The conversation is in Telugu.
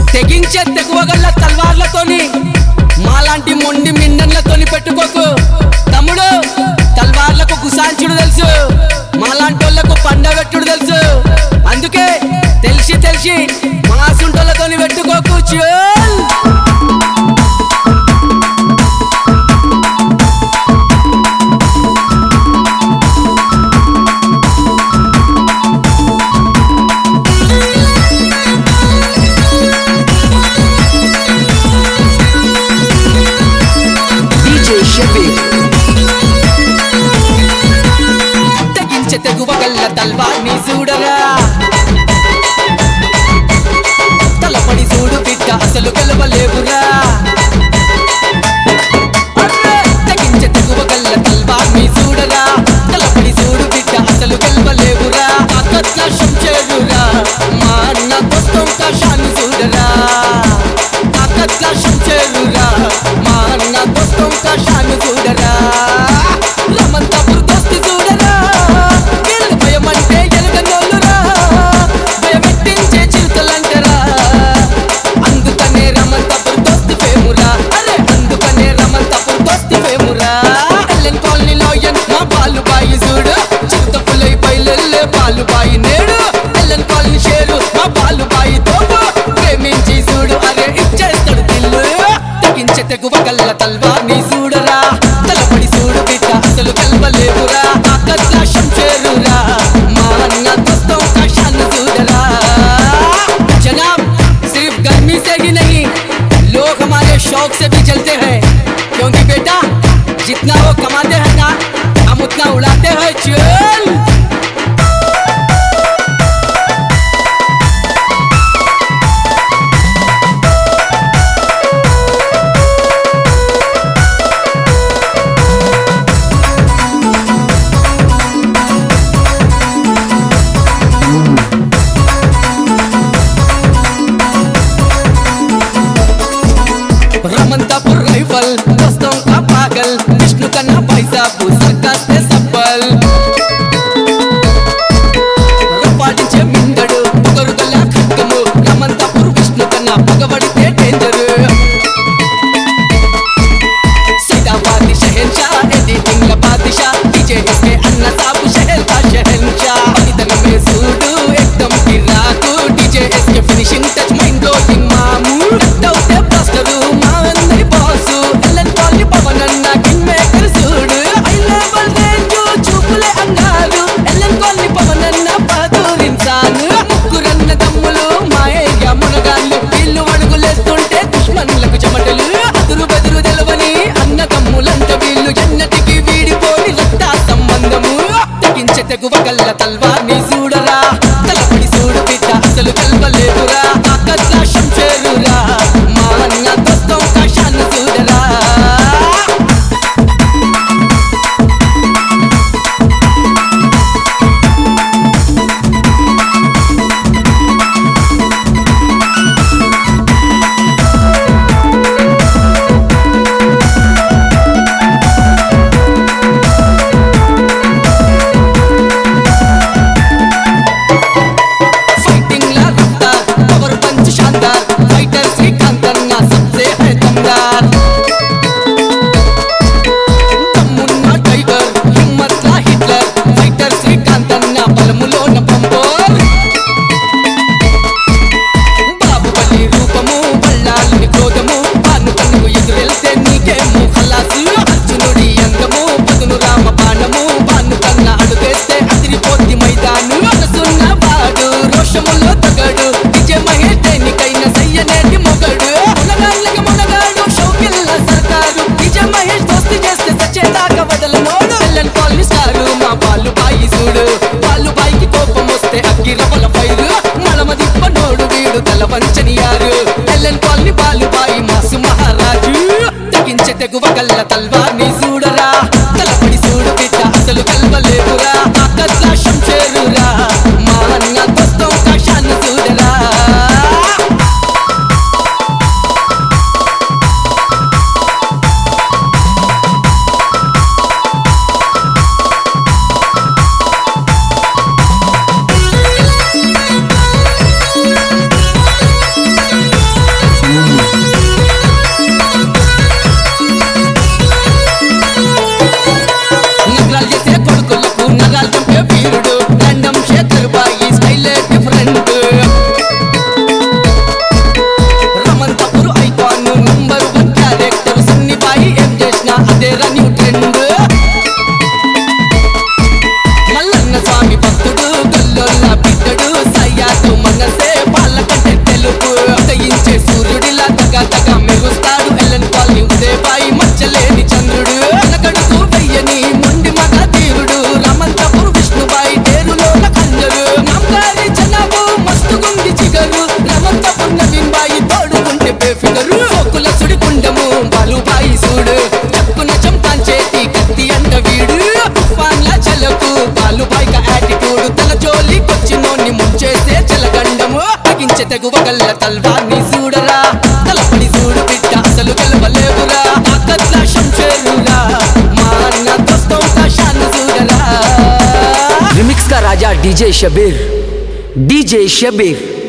తెగించే తెగువగల్ల తల్వార్లతోని మాలాంటి మొండి మిండన్లతోని పెట్టుకోకు తమ్ముడు తల్వార్లకు కుసాంచుడు తెలుసు మాలాంటి వాళ్ళకు పండబెట్టుడు తెలుసు అందుకే తెలిసి తెలిసి మాసుంటోళ్ళతోని పెట్టుకోకు చోల్ DJ Shabir. తెగించే తెగువగల్ల తల్వార్ని చూడరా తలపడి చూడు బిడ్డ అసలు గెలవలేవురా అర్రే! తెగించే తెగువగల్ల తల్వార్ని చూడరా తలపడి చూడు బిడ్డ అసలు గెలవలేవురా ఆకత్లాశం చేరురా మా అన్న దోస్తం కాశాన్ని చూడరా ఆకత్లాశం చేరురా మా అన్న దోస్తం కాశాన్ని చూడరా రమంతాపూర్ దోస్తి చూడరా వీళ్ళకి భయం అంటే ఎలగనోళ్ళురా భయపెట్టించే చిరుతలంటరా అందుకనే రమంతాపూర్ దోస్తి ఫేమురా అరే అందుకనే రమంతాపూర్ దోస్తి ఫేమురా ఎల్లెన్ కాలనీలో ఎన్ మా బాలు బాయి చూడు చిరుత పులై బయలెల్లే బాలు బాయి నేడు ఎల్లెన్ కాలనీ షేరు మా బాలు బాయి తోపు ప్రేమించి చూడు అరే ఇచ్చేస్తాడు దిల్లు తెగించే తెగువ గల్ల తల్వా నీ చూడరా తలపడి చూడు బిడ్డ అసలు కల్వలేవురా ఆకర్షం చేరురా మా అన్న దోస్తం కాశాన్ని చూడరా जनाब सिर्फ गर्मी से ही नहीं लोग हमारे शौक से भी चलते हैं क्योंकि बेटा जितना वो कमाते हैं ना हम उतना उड़ाते हैं चल रमनतापुर राइफल दोस्तों का पागल विष्णु का ना भाई साहब सरकार से सब्बल రపాడించే మిందడు పొగరుగల ఖడ్గము రమంతాపూర్ విష్ణు కన్నా పగబడితే డేంజర్ సైదాబాది షహన్షా ఎడిటింగ్ ల బాదిషా డీజే ఎస్కే అన్న సాబు షహర్ का शहनशाह పనితనం మే సూడు एकदम గిరాకు DJ SK finishing touch mind blowing మాము అవుతే బ్లాస్టరు మా అందరి బాసు ఎల్లన్ కాలనీ పవన్ అన్న కింగ్ మేకర్ చూడు హై లెవెల్ రేంజ్ చూపులే అన్నారు ఎల్లన్ కాలనీ పవన్ అన్న బహదూర్ ఇన్సాన్ ముగ్గురన్న దమ్ములు మా ఏరియా మునగాళ్ళు వీళ్ళు అడుగులేస్తుంటే దుష్మన్లకు చెమటలు అదురు బెదురు తెలవని అన్న దమ్ములంట వీళ్ళు ఎన్నటికి వీడిపోని రక్త సంబంధము తెగించే తెగువ గల్ల తల్వార్ని చూడరా తలపడి చూడు బిడ్డ అసలు కల్వలేవురా ఆకర్షం చేరురా మా అన్న దోస్తం కాశాన్ని చూడరా फाइटिंग ला रफ्तार पावर पंच शानदार फाइटर श्रीकांत अन्ना सबसे है दमदार దమ్మున్న టైగర్ హిమ్మత్ లా హిట్లర్ ఫైటర్ శ్రీకాంత్ అన్న బలములోన పంపోర్ బాహుబలి రూపము బళ్ళాలని క్రోధము పాను కన్నుకు ఎదురెళ్తే నీకేమో ఖలాసు అర్జునుడి అంగము పదును రామ బాణము పాను కన్న అడుగేస్తే అదిరిపోద్ది మైదాను మనసున్న వాడు రోషములో తగడు విజయ మహేష్ దేనికైనా సయ్యనేటి మొగడు మునగాళ్ళకి మునగాడు షౌకిల్ల సర్కారు విజయ మహేష్ దోస్తి చేస్తే సచ్చేదాకా వదలనోడు ఎల్లన్ కాలనీ స్టారు మా బాలు బాయి చూడు బాలు బాయికి కోపం వస్తే అగ్గి రవల ఫైరు మలమ దిప్పనోడు వీడు తల వంచని యారు ఎల్లన్ కాలనీ బాలు బాయి మాసు మహారాజు తెగించే తెగువ గల్ల తల్వార్ని చూడరా తలపడి చూడు బిడ్డ అసలు కల్వలేవురా ఆకర్షం చేరురా మా అన్న దోస్తం కాశాన్ని చూడరా వీర తల్వాన్ని చూడరా తలపడి చూడు బిడ్డ అసలు గెలవలేవురా తాకత్ల శంషేరురా మా అన్న దోస్తం కషాన్ని చూడరా रिमिक्स का राजा डीजे शबीर डीजे शबीर